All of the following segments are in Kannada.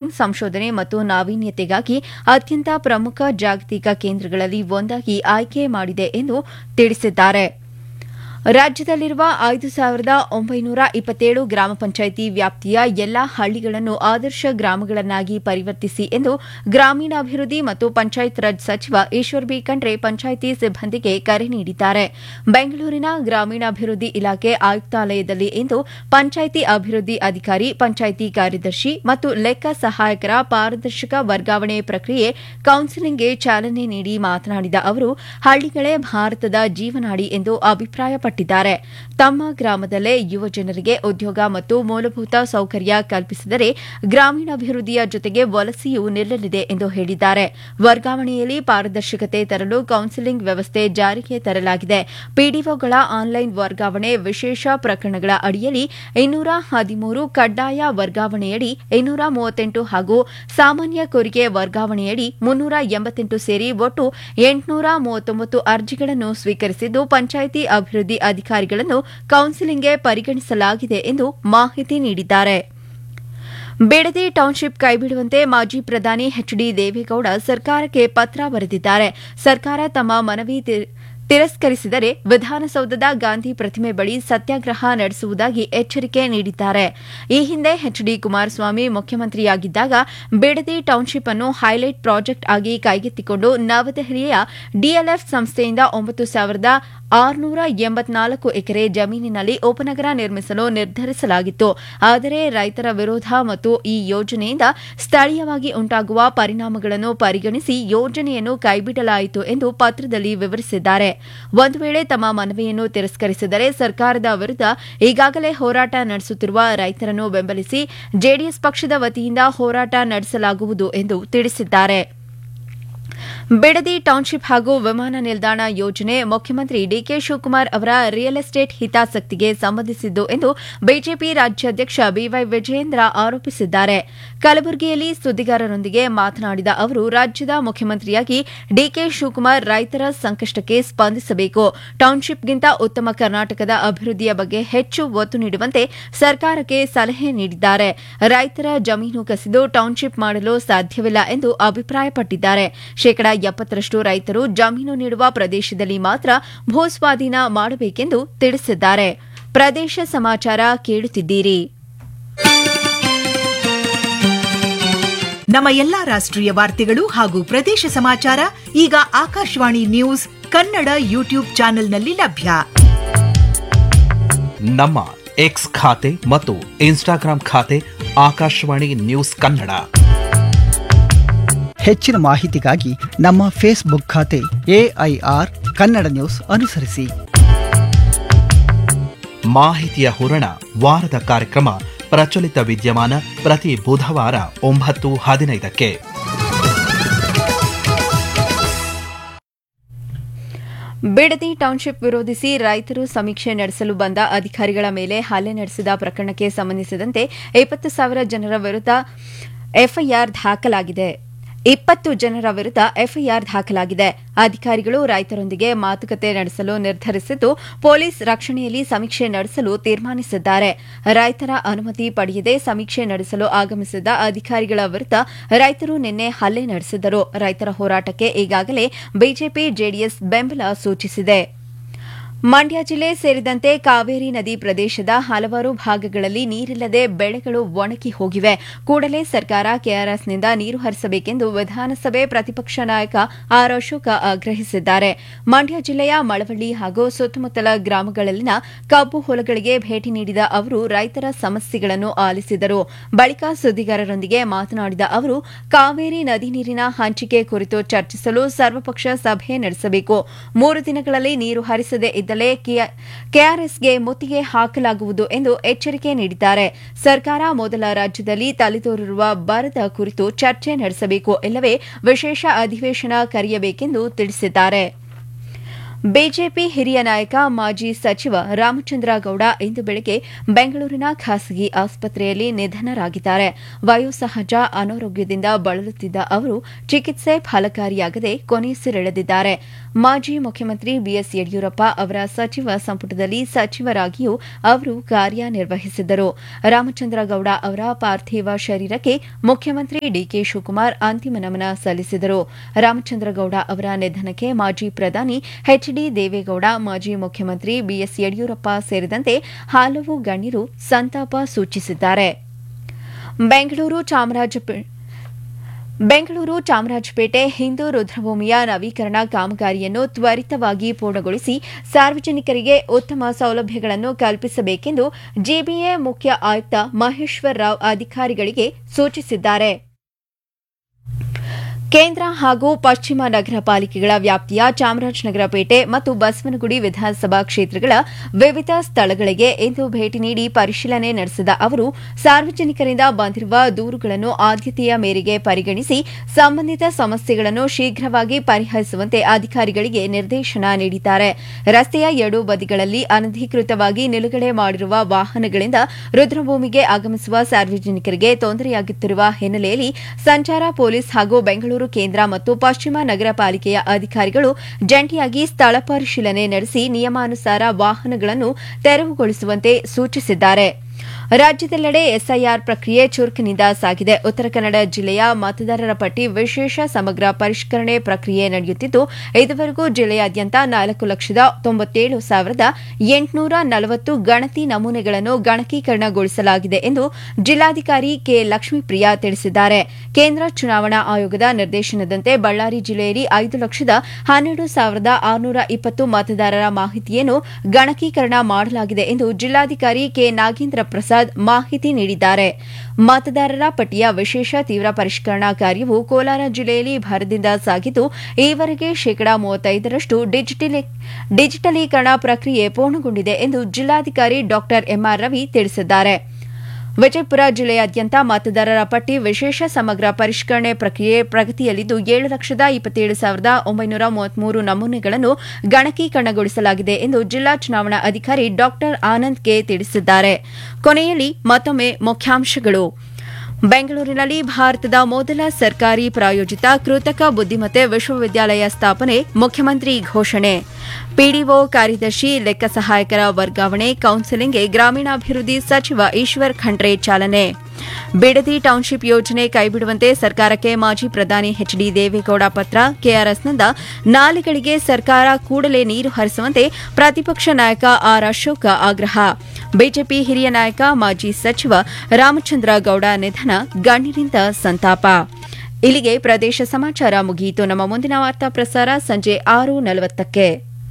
ಸಂಶೋಧನೆ ಮತ್ತು ನಾವೀನ್ಯತೆಗಾಗಿ ಅತ್ಯಂತ ಪ್ರಮುಖ ಜಾಗತಿಕ ಕೇಂದ್ರಗಳಲ್ಲಿ ಒಂದಾಗಿ ಆಯ್ಕೆ ಮಾಡಿದೆ ಎಂದು ತಿಳಿಸಿದ್ದಾರೆ ರಾಜ್ಯದಲ್ಲಿರುವ ಐದು ಸಾವಿರದ ಒಂಬೈನೂರ ಇಪ್ಪತ್ತೇಳು ಗ್ರಾಮ ಪಂಚಾಯಿತಿ ವ್ಯಾಪ್ತಿಯ ಎಲ್ಲಾ ಹಳ್ಳಿಗಳನ್ನು ಆದರ್ಶ ಗ್ರಾಮಗಳನ್ನಾಗಿ ಪರಿವರ್ತಿಸಿ ಎಂದು ಗ್ರಾಮೀಣಾಭಿವೃದ್ಧಿ ಮತ್ತು ಪಂಚಾಯತ್ ರಾಜ್ ಸಚಿವ ಈಶ್ವರ್ ಬಿ ಖಂಡ್ರೆ ಪಂಚಾಯಿತಿ ಸಿಬ್ಬಂದಿಗೆ ಕರೆ ನೀಡಿದ್ದಾರೆ ಬೆಂಗಳೂರಿನ ಗ್ರಾಮೀಣಾಭಿವೃದ್ಧಿ ಇಲಾಖೆ ಆಯುಕ್ತಾಲಯದಲ್ಲಿ ಇಂದು ಪಂಚಾಯಿತಿ ಅಭಿವೃದ್ಧಿ ಅಧಿಕಾರಿ ಪಂಚಾಯಿತಿ ಕಾರ್ಯದರ್ಶಿ ಮತ್ತು ಲೆಕ್ಕ ಸಹಾಯಕರ ಪಾರದರ್ಶಕ ವರ್ಗಾವಣೆ ಪ್ರಕ್ರಿಯೆ ಕೌನ್ಸಿಲಿಂಗ್ಗೆ ಚಾಲನೆ ನೀಡಿ ಮಾತನಾಡಿದ ಅವರು ಹಳ್ಳಿಗಳೇ ಭಾರತದ ಜೀವನಾಡಿ ಎಂದು ಅಭಿಪ್ರಾಯಪಟ್ಟರು ಪಟ್ಟಿದ್ದಾರೆ ತಮ್ಮ ಗ್ರಾಮದಲ್ಲೇ ಯುವ ಜನರಿಗೆ ಉದ್ಯೋಗ ಮತ್ತು ಮೂಲಭೂತ ಸೌಕರ್ಯ ಕಲ್ಪಿಸಿದರೆ ಗ್ರಾಮೀಣಾಭಿವೃದ್ಧಿಯ ಜೊತೆಗೆ ವಲಸೆಯೂ ನಿಲ್ಲಲಿದೆ ಎಂದು ಹೇಳಿದ್ದಾರೆ ವರ್ಗಾವಣೆಯಲ್ಲಿ ಪಾರದರ್ಶಕತೆ ತರಲು ಕೌನ್ಸಿಲಿಂಗ್ ವ್ಯವಸ್ಥೆ ಜಾರಿಗೆ ತರಲಾಗಿದೆ ಪಿಡಿಒಗಳ ಆನ್ಲೈನ್ ವರ್ಗಾವಣೆ ವಿಶೇಷ ಪ್ರಕರಣಗಳ ಅಡಿಯಲ್ಲಿ ಇನ್ನೂರ ಹದಿಮೂರು ಕಡ್ಡಾಯ ವರ್ಗಾವಣೆಯಡಿ ಇನ್ನೂರ ಮೂವತ್ತೆಂಟು ಹಾಗೂ ಸಾಮಾನ್ಯ ಕೋರಿಕೆ ವರ್ಗಾವಣೆಯಡಿ ಮುನ್ನೂರ ಎಂಬತ್ತೆಂಟು ಸೇರಿ ಒಟ್ಟು ಎಂಟುನೂರ ಮೂವತ್ತೊಂಬತ್ತು ಅರ್ಜಿಗಳನ್ನು ಸ್ವೀಕರಿಸಿದ್ದು ಪಂಚಾಯಿತಿ ಅಭಿವೃದ್ಧಿ ಅಧಿಕಾರಿಗಳನ್ನು ಕೌನ್ಸಿಲಿಂಗ್ಗೆ ಪರಿಗಣಿಸಲಾಗಿದೆ ಎಂದು ಮಾಹಿತಿ ನೀಡಿದ್ದಾರೆ ಬಿಡದಿ ಟೌನ್ಶಿಪ್ ಕೈಬಿಡುವಂತೆ ಮಾಜಿ ಪ್ರಧಾನಿ ಎಚ್ ಡಿ ದೇವೇಗೌಡ ಸರ್ಕಾರಕ್ಕೆ ಪತ್ರ ಬರೆದಿದ್ದಾರೆ ಸರ್ಕಾರ ತಮ್ಮ ಮನವಿ ತಿರಸ್ಕರಿಸಿದರೆ ವಿಧಾನಸೌಧದ ಗಾಂಧಿ ಪ್ರತಿಮೆ ಬಳಿ ಸತ್ಯಾಗ್ರಹ ನಡೆಸುವುದಾಗಿ ಎಚ್ಚರಿಕೆ ನೀಡಿದ್ದಾರೆ ಈ ಹಿಂದೆ ಎಚ್ ಡಿ ಕುಮಾರಸ್ವಾಮಿ ಮುಖ್ಯಮಂತ್ರಿಯಾಗಿದ್ದಾಗ ಬಿಡದಿ ಟೌನ್ಶಿಪ್ ಅನ್ನು ಹೈಲೈಟ್ ಪ್ರಾಜೆಕ್ಟ್ ಆಗಿ ಕೈಗೆತ್ತಿಕೊಂಡು ನವದೆಹಲಿಯ ಡಿಎಲ್ಎಫ್ ಸಂಸ್ಥೆಯಿಂದ ಒಂಬತ್ತು ಸಾವಿರದ ಆರುನೂರ ಎಂಬತ್ನಾಲ್ಕು ಎಕರೆ ಜಮೀನಿನಲ್ಲಿ ಉಪನಗರ ನಿರ್ಮಿಸಲು ನಿರ್ಧರಿಸಲಾಗಿತ್ತು ಆದರೆ ರೈತರ ವಿರೋಧ ಮತ್ತು ಈ ಯೋಜನೆಯಿಂದ ಸ್ಥಳೀಯವಾಗಿ ಉಂಟಾಗುವ ಪರಿಣಾಮಗಳನ್ನು ಪರಿಗಣಿಸಿ ಯೋಜನೆಯನ್ನು ಕೈಬಿಡಲಾಯಿತು ಎಂದು ಪತ್ರದಲ್ಲಿ ವಿವರಿಸಿದ್ದಾರೆ ಒಂದು ವೇಳೆ ತಮ್ಮ ಮನವಿಯನ್ನು ತಿರಸ್ಕರಿಸಿದರೆ ಸರ್ಕಾರದ ವಿರುದ್ಧ ಈಗಾಗಲೇ ಹೋರಾಟ ನಡೆಸುತ್ತಿರುವ ರೈತರನ್ನು ಬೆಂಬಲಿಸಿ ಜೆಡಿಎಸ್ ಪಕ್ಷದ ವತಿಯಿಂದ ಹೋರಾಟ ನಡೆಸಲಾಗುವುದು ಎಂದು ತಿಳಿಸಿದ್ದಾರೆ ಬಿಡದಿ ಟೌನ್ಶಿಪ್ ಹಾಗೂ ವಿಮಾನ ನಿಲ್ದಾಣ ಯೋಜನೆ ಮುಖ್ಯಮಂತ್ರಿ ಡಿಕೆ ಶಿವಕುಮಾರ್ ಅವರ ರಿಯಲ್ ಎಸ್ಟೇಟ್ ಹಿತಾಸಕ್ತಿಗೆ ಸಂಬಂಧಿಸಿದ್ದು ಎಂದು ಬಿಜೆಪಿ ರಾಜ್ಯಾಧ್ಯಕ್ಷ ಬಿವೈ ವಿಜಯೇಂದ್ರ ಆರೋಪಿಸಿದ್ದಾರೆ ಕಲಬುರಗಿಯಲ್ಲಿ ಸುದ್ದಿಗಾರರೊಂದಿಗೆ ಮಾತನಾಡಿದ ಅವರು ರಾಜ್ಯದ ಮುಖ್ಯಮಂತ್ರಿಯಾಗಿ ಡಿಕೆ ಶಿವಕುಮಾರ್ ರೈತರ ಸಂಕಷ್ಟಕ್ಕೆ ಸ್ಪಂದಿಸಬೇಕು ಟೌನ್ಶಿಪ್ಗಿಂತ ಉತ್ತಮ ಕರ್ನಾಟಕದ ಅಭಿವೃದ್ಧಿಯ ಬಗ್ಗೆ ಹೆಚ್ಚು ಒತ್ತು ನೀಡುವಂತೆ ಸರ್ಕಾರಕ್ಕೆ ಸಲಹೆ ನೀಡಿದ್ದಾರೆ ರೈತರ ಜಮೀನು ಕಸಿದು ಟೌನ್ಶಿಪ್ ಮಾಡಲು ಸಾಧ್ಯವಿಲ್ಲ ಎಂದು ಅಭಿಪ್ರಾಯಪಟ್ಟಿದ್ದಾರೆ ಶೇಕಡಾ ಎಪ್ಪತ್ತರಷ್ಟು ರೈತರು ಜಮೀನು ನೀಡುವ ಪ್ರದೇಶದಲ್ಲಿ ಮಾತ್ರ ಭೂಸ್ವಾಧೀನ ಮಾಡಬೇಕೆಂದು ತಿಳಿಸಿದ್ದಾರೆ ಪ್ರದೇಶ ಸಮಾಚಾರ ಕೇಳುತ್ತಿದ್ದೀರಿ ನಮ್ಮ ಎಲ್ಲಾ ರಾಷ್ಟ್ರೀಯ ವಾರ್ತೆಗಳು ಹಾಗೂ ಪ್ರದೇಶ ಸಮಾಚಾರ ಈಗ ಆಕಾಶವಾಣಿ ನ್ಯೂಸ್ ಕನ್ನಡ ಯೂಟ್ಯೂಬ್ ಚಾನೆಲ್ನಲ್ಲಿ ಲಭ್ಯ ನಮ್ಮ ಎಕ್ಸ್ ಖಾತೆ ಮತ್ತು ಇನ್ಸ್ಟಾಗ್ರಾಂ ಖಾತೆ ಆಕಾಶವಾಣಿ ನ್ಯೂಸ್ ಕನ್ನಡ ಹೆಚ್ಚಿನ ಮಾಹಿತಿಗಾಗಿ ನಮ್ಮ ಫೇಸ್ಬುಕ್ ಖಾತೆ ಎಐಆರ್ ಕನ್ನಡ ನ್ಯೂಸ್ ಅನುಸರಿಸಿ ಮಾಹಿತಿಯ ಹೂರಣ ವಾರದ ಕಾರ್ಯಕ್ರಮ ಪ್ರಚಲಿತ ವಿದ್ಯಮಾನ ಪ್ರತಿ ಬುಧವಾರ ಒಂಬತ್ತು ಹದಿನೈದಕ್ಕೆ ಬಿಡದಿ ಟೌನ್ಶಿಪ್ ವಿರೋಧಿಸಿ ರೈತರು ಸಮೀಕ್ಷೆ ನಡೆಸಲು ಬಂದ ಅಧಿಕಾರಿಗಳ ಮೇಲೆ ಹಲ್ಲೆ ನಡೆಸಿದ ಪ್ರಕರಣಕ್ಕೆ ಸಂಬಂಧಿಸಿದಂತೆ ಇಪ್ಪತ್ತು ಸಾವಿರ ಜನರ ವಿರುದ್ಧ ಎಫ್ಐಆರ್ ದಾಖಲಾಗಿದೆ ಇಪ್ಪತ್ತು ಜನರ ವಿರುದ್ಧ ಎಫ್ಐಆರ್ ದಾಖಲಾಗಿದೆ ಅಧಿಕಾರಿಗಳು ರೈತರೊಂದಿಗೆ ಮಾತುಕತೆ ನಡೆಸಲು ನಿರ್ಧರಿಸಿದ್ದು ಪೊಲೀಸ್ ರಕ್ಷಣೆಯಲ್ಲಿ ಸಮೀಕ್ಷೆ ನಡೆಸಲು ತೀರ್ಮಾನಿಸಿದ್ದಾರೆ ರೈತರ ಅನುಮತಿ ಪಡೆಯದೆ ಸಮೀಕ್ಷೆ ನಡೆಸಲು ಆಗಮಿಸಿದ ಅಧಿಕಾರಿಗಳ ವಿರುದ್ಧ ರೈತರು ನಿನ್ನೆ ಹಲ್ಲೆ ನಡೆಸಿದರು ರೈತರ ಹೋರಾಟಕ್ಕೆ ಈಗಾಗಲೇ ಬಿಜೆಪಿ ಜೆಡಿಎಸ್ ಬೆಂಬಲ ಸೂಚಿಸಿದೆ ಮಂಡ್ಯ ಜಿಲ್ಲೆ ಸೇರಿದಂತೆ ಕಾವೇರಿ ನದಿ ಪ್ರದೇಶದ ಹಲವಾರು ಭಾಗಗಳಲ್ಲಿ ನೀರಿಲ್ಲದೆ ಬೆಳೆಗಳು ಒಣಗಿ ಹೋಗಿವೆ ಕೂಡಲೇ ಸರ್ಕಾರ ಕೆಆರ್ಎಸ್ನಿಂದ ನೀರು ಹರಿಸಬೇಕೆಂದು ವಿಧಾನಸಭೆ ಪ್ರತಿಪಕ್ಷ ನಾಯಕ ಆರ್ ಅಶೋಕ ಆಗ್ರಹಿಸಿದ್ದಾರೆ ಮಂಡ್ಯ ಜಿಲ್ಲೆಯ ಮಳವಳ್ಳಿ ಹಾಗೂ ಸುತ್ತಮುತ್ತಲ ಗ್ರಾಮಗಳಲ್ಲಿನ ಕಬ್ಬು ಹೊಲಗಳಿಗೆ ಭೇಟಿ ನೀಡಿದ ಅವರು ರೈತರ ಸಮಸ್ಯೆಗಳನ್ನು ಆಲಿಸಿದರು ಬಳಿಕ ಸುದ್ದಿಗಾರರೊಂದಿಗೆ ಮಾತನಾಡಿದ ಅವರು ಕಾವೇರಿ ನದಿ ನೀರಿನ ಹಂಚಿಕೆ ಕುರಿತು ಚರ್ಚಿಸಲು ಸರ್ವಪಕ್ಷ ಸಭೆ ನಡೆಸಬೇಕು ಮೂರು ದಿನಗಳಲ್ಲಿ ನೀರು ಹರಿಸದೇ ಇದ್ದಲ್ಲಿ ಕೆಆರ್ಎಸ್ಗೆ ಮುತ್ತಿಗೆ ಹಾಕಲಾಗುವುದು ಎಂದು ಎಚ್ಚರಿಕೆ ನೀಡಿದ್ದಾರೆ ಸರ್ಕಾರ ಮೊದಲ ರಾಜ್ಯದಲ್ಲಿ ತಲೆದೋರಿರುವ ಬರದ ಕುರಿತು ಚರ್ಚೆ ನಡೆಸಬೇಕು ಇಲ್ಲವೇ ವಿಶೇಷ ಅಧಿವೇಶನ ಕರೆಯಬೇಕೆಂದು ತಿಳಿಸಿದ್ದಾರೆ ಬಿಜೆಪಿ ಹಿರಿಯ ನಾಯಕ ಮಾಜಿ ಸಚಿವ ರಾಮಚಂದ್ರ ಗೌಡ ಇಂದು ಬೆಳಗ್ಗೆ ಬೆಂಗಳೂರಿನ ಖಾಸಗಿ ಆಸ್ಪತ್ರೆಯಲ್ಲಿ ನಿಧನರಾಗಿದ್ದಾರೆ ವಯೋಸಹಜ ಅನಾರೋಗ್ಯದಿಂದ ಬಳಲುತ್ತಿದ್ದ ಅವರು ಚಿಕಿತ್ಸೆ ಫಲಕಾರಿಯಾಗದೆ ಕೊನೆಯುಸಿರೆಳೆದಿದ್ದಾರೆ ಮಾಜಿ ಮುಖ್ಯಮಂತ್ರಿ ಬಿಎಸ್ ಯಡಿಯೂರಪ್ಪ ಅವರ ಸಚಿವ ಸಂಪುಟದಲ್ಲಿ ಸಚಿವರಾಗಿಯೂ ಅವರು ಕಾರ್ಯನಿರ್ವಹಿಸಿದ್ದರು ರಾಮಚಂದ್ರ ಗೌಡ ಅವರ ಪಾರ್ಥಿವ ಶರೀರಕ್ಕೆ ಮುಖ್ಯಮಂತ್ರಿ ಡಿಕೆ ಶಿವಕುಮಾರ್ ಅಂತಿಮ ನಮನ ಸಲ್ಲಿಸಿದರು ರಾಮಚಂದ್ರ ಗೌಡ ಅವರ ನಿಧನಕ್ಕೆ ಮಾಜಿ ಪ್ರಧಾನಿ ಎಚ್ ಡಿ ದೇವೇಗೌಡ ಮಾಜಿ ಮುಖ್ಯಮಂತ್ರಿ ಬಿಎಸ್ ಯಡಿಯೂರಪ್ಪ ಸೇರಿದಂತೆ ಹಲವು ಗಣ್ಯರು ಸಂತಾಪ ಸೂಚಿಸಿದ್ದಾರೆ ಬೆಂಗಳೂರು ಚಾಮರಾಜಪೇಟೆ ಬೆಂಗಳೂರು ಚಾಮರಾಜಪೇಟೆ ಹಿಂದೂ ರುದ್ರಭೂಮಿಯ ನವೀಕರಣ ಕಾಮಗಾರಿಯನ್ನು ತ್ವರಿತವಾಗಿ ಪೂರ್ಣಗೊಳಿಸಿ ಸಾರ್ವಜನಿಕರಿಗೆ ಉತ್ತಮ ಸೌಲಭ್ಯಗಳನ್ನು ಕಲ್ಪಿಸಬೇಕೆಂದು ಜಿಬಿಎ ಮುಖ್ಯ ಆಯುಕ್ತ ಮಹೇಶ್ವರ್ ರಾವ್ ಅಧಿಕಾರಿಗಳಿಗೆ ಸೂಚಿಸಿದ್ದಾರೆ ಕೇಂದ್ರ ಹಾಗೂ ಪಶ್ಚಿಮ ನಗರ ಪಾಲಿಕೆಗಳ ವ್ಯಾಪ್ತಿಯ ಚಾಮರಾಜನಗರ ಪೇಟೆ ಮತ್ತು ಬಸವನಗುಡಿ ವಿಧಾನಸಭಾ ಕ್ಷೇತ್ರಗಳ ವಿವಿಧ ಸ್ಥಳಗಳಿಗೆ ಇಂದು ಭೇಟಿ ನೀಡಿ ಪರಿಶೀಲನೆ ನಡೆಸಿದ ಅವರು ಸಾರ್ವಜನಿಕರಿಂದ ಬಂದಿರುವ ದೂರುಗಳನ್ನು ಆದ್ಯತೆಯ ಮೇರೆಗೆ ಪರಿಗಣಿಸಿ ಸಂಬಂಧಿತ ಸಮಸ್ಯೆಗಳನ್ನು ಶೀಘ್ರವಾಗಿ ಪರಿಹರಿಸುವಂತೆ ಅಧಿಕಾರಿಗಳಿಗೆ ನಿರ್ದೇಶನ ನೀಡಿದ್ದಾರೆ ರಸ್ತೆಯ ಎರಡೂ ಬದಿಗಳಲ್ಲಿ ಅನಧಿಕೃತವಾಗಿ ನಿಲುಗಡೆ ಮಾಡಿರುವ ವಾಹನಗಳಿಂದ ರುದ್ರಭೂಮಿಗೆ ಆಗಮಿಸುವ ಸಾರ್ವಜನಿಕರಿಗೆ ತೊಂದರೆಯಾಗುತ್ತಿರುವ ಹಿನ್ನೆಲೆಯಲ್ಲಿ ಸಂಚಾರ ಪೊಲೀಸ್ ಹಾಗೂ ಬೆಂಗಳೂರು ಕೇಂದ್ರ ಮತ್ತು ಪಶ್ಚಿಮ ನಗರ ಪಾಲಿಕೆಯ ಅಧಿಕಾರಿಗಳು ಜಂಟಿಯಾಗಿ ಸ್ಥಳ ಪರಿಶೀಲನೆ ನಡೆಸಿ ನಿಯಮಾನುಸಾರ ವಾಹನಗಳನ್ನು ತೆರವುಗೊಳಿಸುವಂತೆ ಸೂಚಿಸಿದ್ದಾರೆ ರಾಜ್ಯದೆಲ್ಲೆಡೆ ಎಸ್ಐಆರ್ ಪ್ರಕ್ರಿಯೆ ಚುರುಕಿನಿಂದ ಸಾಗಿದೆ ಉತ್ತರ ಕನ್ನಡ ಜಿಲ್ಲೆಯ ಮತದಾರರ ಪಟ್ಟಿ ವಿಶೇಷ ಸಮಗ್ರ ಪರಿಷ್ಕರಣೆ ಪ್ರಕ್ರಿಯೆ ನಡೆಯುತ್ತಿದ್ದು ಇದುವರೆಗೂ ಜಿಲ್ಲೆಯಾದ್ಯಂತ ನಾಲ್ಕು ಲಕ್ಷದ ತೊಂಬತ್ತೇಳು ಸಾವಿರದ ಎಂಟುನೂರ ನಲವತ್ತು ಗಣತಿ ನಮೂನೆಗಳನ್ನು ಗಣಕೀಕರಣಗೊಳಿಸಲಾಗಿದೆ ಎಂದು ಜಿಲ್ಲಾಧಿಕಾರಿ ಕೆ ಲಕ್ಷ್ಮೀಪ್ರಿಯಾ ತಿಳಿಸಿದ್ದಾರೆ ಕೇಂದ್ರ ಚುನಾವಣಾ ಆಯೋಗದ ನಿರ್ದೇಶನದಂತೆ ಬಳ್ಳಾರಿ ಜಿಲ್ಲೆಯಲ್ಲಿ ಐದು ಲಕ್ಷದ ಹನ್ನೆರಡು ಸಾವಿರದ ಆರುನೂರ ಇಪ್ಪತ್ತು ಮತದಾರರ ಮಾಹಿತಿಯನ್ನು ಗಣಕೀಕರಣ ಮಾಡಲಾಗಿದೆ ಎಂದು ಜಿಲ್ಲಾಧಿಕಾರಿ ಕೆ ನಾಗೇಂದ್ರ ಪ್ರಸಾದ್ ಮಾಹಿತಿ ನೀಡಿದ್ದಾರೆ ಮತದಾರರ ಪಟ್ಟಿಯ ವಿಶೇಷ ತೀವ್ರ ಪರಿಷ್ಕರಣಾ ಕಾರ್ಯವು ಕೋಲಾರ ಜಿಲ್ಲೆಯಲ್ಲಿ ಭರದಿಂದ ಸಾಗಿದ್ದು ಈವರೆಗೆ ಶೇಕಡಾ ಮೂವತ್ತೈದರಷ್ಟು ಡಿಜಿಟಲೀಕರಣ ಪ್ರಕ್ರಿಯೆ ಪೂರ್ಣಗೊಂಡಿದೆ ಎಂದು ಜಿಲ್ಲಾಧಿಕಾರಿ ಡಾ ಎಂಆರ್ ರವಿ ತಿಳಿಸಿದ್ದಾರೆ ವಿಜಯಪುರ ಜಿಲ್ಲೆಯಾದ್ಯಂತ ಮತದಾರರ ಪಟ್ಟಿ ವಿಶೇಷ ಸಮಗ್ರ ಪರಿಷ್ಕರಣೆ ಪ್ರಕ್ರಿಯೆ ಪ್ರಗತಿಯಲ್ಲಿದ್ದು ಏಳು ಲಕ್ಷದ ಇಪ್ಪತ್ತೇಳು ಸಾವಿರದ ಒಂಬೈನೂರ ಮೂವತ್ಮೂರು ನಮೂನೆಗಳನ್ನು ಗಣಕೀಕರಣಗೊಳಿಸಲಾಗಿದೆ ಎಂದು ಜಿಲ್ಲಾ ಚುನಾವಣಾ ಅಧಿಕಾರಿ ಡಾ ಆನಂದ್ ಕೆ ತಿಳಿಸಿದ್ದಾರೆ ಕೊನೆಯಲ್ಲಿ ಮತ್ತೊಮ್ಮೆ ಮುಖ್ಯಾಂಶಗಳು ಬೆಂಗಳೂರಿನಲ್ಲಿ ಭಾರತದ ಮೊದಲ ಸರ್ಕಾರಿ ಪ್ರಾಯೋಜಿತ ಕೃತಕ ಬುದ್ದಿಮತ್ತೆ ವಿಶ್ವವಿದ್ಯಾಲಯ ಸ್ಥಾಪನೆ ಮುಖ್ಯಮಂತ್ರಿ ಘೋಷಣೆ ಪಿಡಿಒ ಕಾರ್ಯದರ್ಶಿ ಲೆಕ್ಕ ಸಹಾಯಕರ ವರ್ಗಾವಣೆ ಕೌನ್ಸೆಲಿಂಗ್ಗೆ ಗ್ರಾಮೀಣಾಭಿವೃದ್ಧಿ ಸಚಿವ ಈಶ್ವರ್ ಖಂಡ್ರೆ ಚಾಲನೆ ಬಿಡದಿ ಟೌನ್ಶಿಪ್ ಯೋಜನೆ ಕೈಬಿಡುವಂತೆ ಸರ್ಕಾರಕ್ಕೆ ಮಾಜಿ ಪ್ರಧಾನಿ ಎಚ್ ಡಿ ದೇವೇಗೌಡ ಪತ್ರ ಕೆಆರ್ಎಸ್ನಿಂದ ನಾಲೆಗಳಿಗೆ ಸರ್ಕಾರ ಕೂಡಲೇ ನೀರು ಹರಿಸುವಂತೆ ಪ್ರತಿಪಕ್ಷ ನಾಯಕ ಆರ್ ಅಶೋಕ ಆಗ್ರಹ ಬಿಜೆಪಿ ಹಿರಿಯ ನಾಯಕ ಮಾಜಿ ಸಚಿವ ರಾಮಚಂದ್ರ ಗೌಡ ನಿಧನ ಗಣ್ಯರಿಂದ ಸಂತಾಪ ಇಲ್ಲಿಗೆ ಪ್ರದೇಶ ಸಮಾಚಾರ ಮುಗಿಯಿತು ನಮ್ಮ ಮುಂದಿನ ವಾರ್ತಾ ಪ್ರಸಾರ ಸಂಜೆ ಆರು ನಲವತ್ತಕ್ಕೆ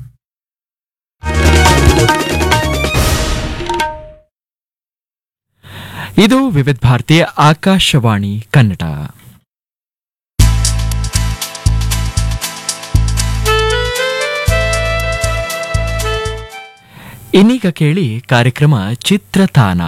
ಇದು ವಿವಿಧ ಭಾರತಿ ಆಕಾಶವಾಣಿ ಕನ್ನಡ ಇನ್ನೀಗ ಕೇಳಿ ಕಾರ್ಯಕ್ರಮ ಚಿತ್ರತಾನ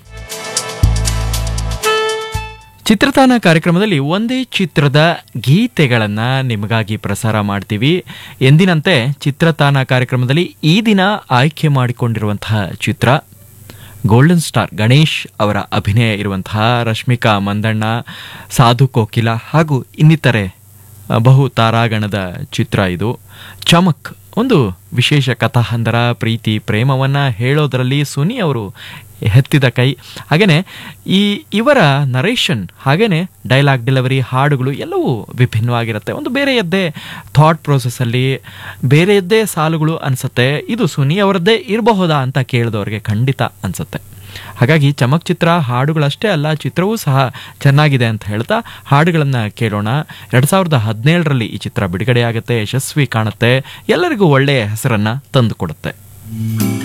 ಚಿತ್ರತಾನ ಕಾರ್ಯಕ್ರಮದಲ್ಲಿ ಒಂದೇ ಚಿತ್ರದ ಗೀತೆಗಳನ್ನು ನಿಮಗಾಗಿ ಪ್ರಸಾರ ಮಾಡ್ತೀವಿ ಎಂದಿನಂತೆ ಚಿತ್ರತಾನ ಕಾರ್ಯಕ್ರಮದಲ್ಲಿ ಈ ದಿನ ಆಯ್ಕೆ ಮಾಡಿಕೊಂಡಿರುವಂತಹ ಚಿತ್ರ ಗೋಲ್ಡನ್ ಸ್ಟಾರ್ ಗಣೇಶ್ ಅವರ ಅಭಿನಯ ಇರುವಂತಹ ರಶ್ಮಿಕಾ ಮಂದಣ್ಣ ಸಾಧು ಕೋಕಿಲ ಹಾಗೂ ಇನ್ನಿತರೆ ಅ, ಬಹು ತಾರಾಗಣದ ಚಿತ್ರ ಇದು ಚಮಕ್ ಒಂದು ವಿಶೇಷ ಕಥಾಹಂದರ ಪ್ರೀತಿ ಪ್ರೇಮವನ್ನು ಹೇಳೋದರಲ್ಲಿ ಸುನಿ ಅವರು ಎತ್ತಿದ ಕೈ ಹಾಗೆಯೇ ಈ ಇವರ ನರೇಷನ್ ಹಾಗೆಯೇ ಡೈಲಾಗ್ ಡೆಲಿವರಿ ಹಾಡುಗಳು ಎಲ್ಲವೂ ವಿಭಿನ್ನವಾಗಿರುತ್ತೆ ಒಂದು ಬೇರೆಯದ್ದೇ ಥಾಟ್ ಪ್ರೋಸೆಸ್ಸಲ್ಲಿ ಬೇರೆಯದ್ದೇ ಸಾಲುಗಳು ಅನಿಸುತ್ತೆ ಇದು ಸುನಿ ಅವರದ್ದೇ ಇರಬಹುದಾ ಅಂತ ಕೇಳಿದವ್ರಿಗೆ ಖಂಡಿತ ಅನಿಸುತ್ತೆ ಹಾಗಾಗಿ ಚಮಕ್ ಚಿತ್ರ ಹಾಡುಗಳಷ್ಟೇ ಅಲ್ಲ ಚಿತ್ರವೂ ಸಹ ಚೆನ್ನಾಗಿದೆ ಅಂತ ಹೇಳ್ತಾ ಹಾಡುಗಳನ್ನು ಕೇಳೋಣ ಎರಡು ಸಾವಿರದ ಹದಿನೇಳರಲ್ಲಿ ಈ ಚಿತ್ರ ಬಿಡುಗಡೆಯಾಗುತ್ತೆ ಯಶಸ್ವಿ ಕಾಣುತ್ತೆ ಎಲ್ಲರಿಗೂ ಒಳ್ಳೆಯ ಹೆಸರನ್ನು ತಂದುಕೊಡುತ್ತೆ